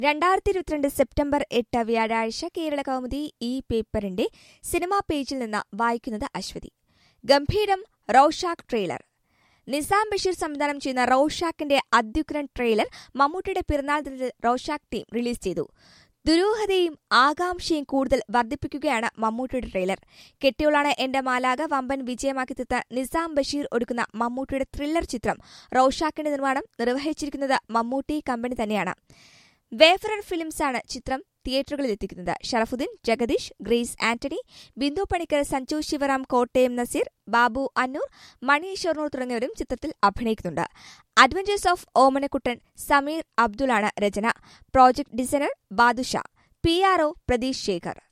രണ്ടായിരത്തി ഇരുപത്തിരണ്ട് സെപ്റ്റംബർ എട്ട് വ്യാഴാഴ്ച കേരള കൗമുദി ഈ പേപ്പറിന്റെ സിനിമാ പേജിൽ നിന്ന് വായിക്കുന്നത് അശ്വതി ഗംഭീരം റൌഷാക്ക് ട്രെയിലർ നിസാം ബഷീർ സംവിധാനം ചെയ്യുന്ന റൌഷാക്കിന്റെ അത്യുഗ്രൻ ട്രെയിലർ മമ്മൂട്ടിയുടെ പിറന്നാൾ ദിനത്തിൽ റൌഷാക്ക് ടീം റിലീസ് ചെയ്തു ദുരൂഹതയും ആകാംക്ഷയും കൂടുതൽ വർദ്ധിപ്പിക്കുകയാണ് മമ്മൂട്ടിയുടെ ട്രെയിലർ കെട്ടിയോളാണ് എന്റെ മാലാക വമ്പൻ വിജയമാക്കി തീർത്ത നിസാം ബഷീർ ഒരുക്കുന്ന മമ്മൂട്ടിയുടെ ത്രില്ലർ ചിത്രം റൌഷാക്കിന്റെ നിർമ്മാണം നിർവഹിച്ചിരിക്കുന്നത് മമ്മൂട്ടി കമ്പനി തന്നെയാണ് വേഫറർ ഫിലിംസാണ് ചിത്രം തിയേറ്ററുകളിൽ എത്തിക്കുന്നത് ഷറഫുദ്ദീൻ ജഗദീഷ് ഗ്രേസ് ആന്റണി ബിന്ദു പണിക്കർ സഞ്ജു ശിവറാം കോട്ടയം നസീർ ബാബു അന്നൂർ മണി ഷൊർണൂർ തുടങ്ങിയവരും ചിത്രത്തിൽ അഭിനയിക്കുന്നുണ്ട് അഡ്വഞ്ചേഴ്സ് ഓഫ് ഓമനക്കുട്ടൻ സമീർ അബ്ദുളാണ് രചന project designer Badusha P R O Pratheesh Shekhar